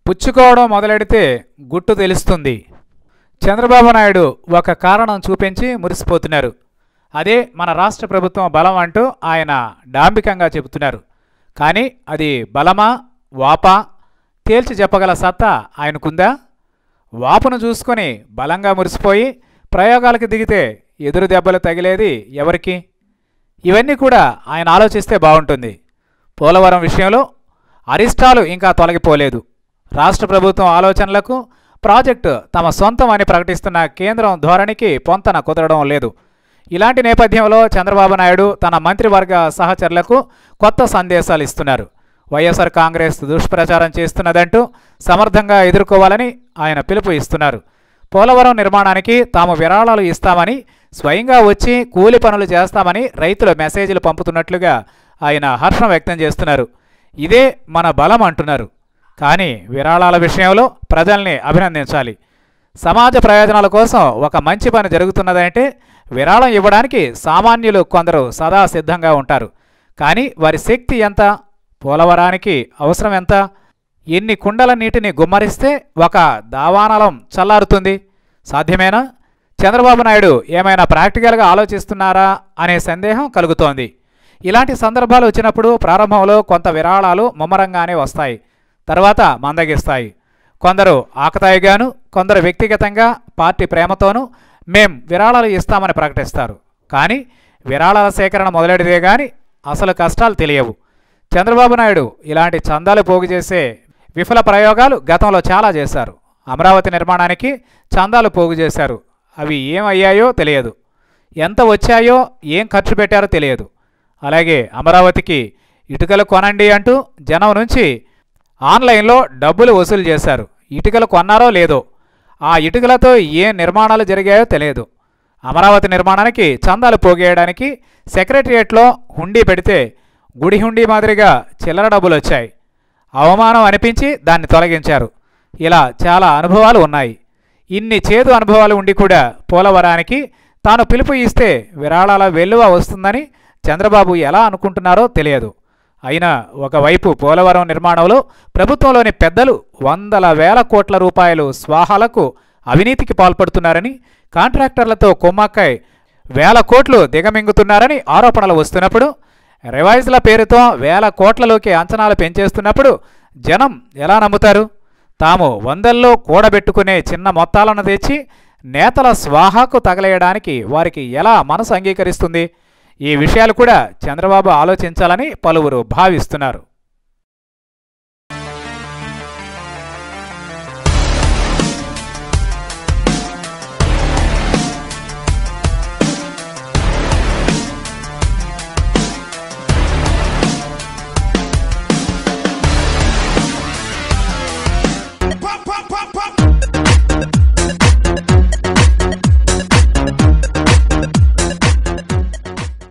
పుచ్చుకోవడం మొదలెడితే గుట్టు తెలుస్తుంది చంద్రబాబు నాయుడు ఒక కారణం చూపించి మురిసిపోతున్నారు అదే మన రాష్ట్ర ప్రభుత్వం బలం అంటూ ఆయన డాంబికంగా చెబుతున్నారు కానీ అది బలమా వాపా తేల్చి చెప్పగల సత్తా ఆయనకుందా వాపును చూసుకొని బలంగా మురిసిపోయి ప్రయోగాలకు దిగితే ఎదురు దెబ్బలు తగిలేది ఎవరికి ఇవన్నీ కూడా ఆయన ఆలోచిస్తే బాగుంటుంది పోలవరం విషయంలో అరిష్టాలు ఇంకా తొలగిపోలేదు రాష్ట్ర ప్రభుత్వం ఆలోచనలకు ప్రాజెక్టు తమ సొంతం అని ప్రకటిస్తున్న కేంద్రం ధోరణికి పొంతన కుదరడం లేదు ఇలాంటి నేపథ్యంలో చంద్రబాబు నాయుడు తన మంత్రివర్గ సహచరులకు కొత్త సందేశాలు ఇస్తున్నారు వైఎస్ఆర్ కాంగ్రెస్ దుష్ప్రచారం చేస్తున్నదంటూ సమర్థంగా ఎదుర్కోవాలని ఆయన పిలుపు ఇస్తున్నారు పోలవరం నిర్మాణానికి తాము విరాళాలు ఇస్తామని స్వయంగా వచ్చి కూలి పనులు చేస్తామని రైతులు మెసేజ్లు పంపుతున్నట్లుగా ఆయన హర్షం వ్యక్తం చేస్తున్నారు ఇదే మన బలం అంటున్నారు కానీ విరాళాల విషయంలో ప్రజల్ని అభినందించాలి సమాజ ప్రయోజనాల కోసం ఒక మంచి పని జరుగుతున్నదంటే విరాళం ఇవ్వడానికి సామాన్యులు కొందరు సదా సిద్ధంగా ఉంటారు కానీ వారి శక్తి ఎంత పోలవరానికి అవసరం ఎంత ఎన్ని కుండల నీటిని గుమ్మరిస్తే ఒక దావానలం చల్లారుతుంది సాధ్యమేనా చంద్రబాబు నాయుడు ఏమైనా ప్రాక్టికల్గా ఆలోచిస్తున్నారా అనే సందేహం కలుగుతోంది ఇలాంటి సందర్భాలు వచ్చినప్పుడు ప్రారంభంలో కొంత విరాళాలు ముమ్మరంగానే వస్తాయి తర్వాత మందగిస్తాయి కొందరు ఆకతాయిగాను కొందరు వ్యక్తిగతంగా పార్టీ ప్రేమతోనూ మేం విరాళాలు ఇస్తామని ప్రకటిస్తారు కానీ విరాళాల సేకరణ మొదలెడితే కానీ అసలు కష్టాలు తెలియవు చంద్రబాబు నాయుడు ఇలాంటి చందాలు పోగు చేసే విఫల ప్రయోగాలు గతంలో చాలా చేశారు అమరావతి నిర్మాణానికి చందాలు పోగు చేశారు అవి ఏమయ్యాయో తెలియదు ఎంత వచ్చాయో ఏం ఖర్చు పెట్టారో తెలియదు అలాగే అమరావతికి ఇటుకలు కొనండి అంటూ జనం నుంచి ఆన్లైన్లో డబ్బులు వసూలు చేశారు ఇటుకలు కొన్నారో లేదో ఆ ఇటుకలతో ఏ నిర్మాణాలు జరిగాయో తెలియదు అమరావతి నిర్మాణానికి చందాలు పోగేయడానికి సెక్రటరియట్లో హుండీ పెడితే గుడి హుండీ మాదిరిగా చిల్లర డబ్బులు వచ్చాయి అవమానం అనిపించి దాన్ని తొలగించారు ఇలా చాలా అనుభవాలు ఉన్నాయి ఇన్ని చేదు అనుభవాలు ఉండి కూడా పోలవరానికి తాను పిలుపు ఇస్తే విరాళాల వెల్లువ వస్తుందని చంద్రబాబు ఎలా అనుకుంటున్నారో తెలియదు అయినా ఒకవైపు పోలవరం నిర్మాణంలో ప్రభుత్వంలోని పెద్దలు వందల వేల కోట్ల రూపాయలు స్వాహాలకు అవినీతికి పాల్పడుతున్నారని కాంట్రాక్టర్లతో కుమ్మక్కై వేల కోట్లు దిగమింగుతున్నారని ఆరోపణలు వస్తున్నప్పుడు రివైజ్ల పేరుతో వేల కోట్లలోకి అంచనాలు పెంచేస్తున్నప్పుడు జనం ఎలా నమ్ముతారు తాము వందల్లో కూడబెట్టుకునే చిన్న మొత్తాలను తెచ్చి నేతల స్వాహాకు తగలేయడానికి వారికి ఎలా మనసు అంగీకరిస్తుంది ఈ విషయాలు కూడా చంద్రబాబు ఆలోచించాలని పలువురు భావిస్తున్నారు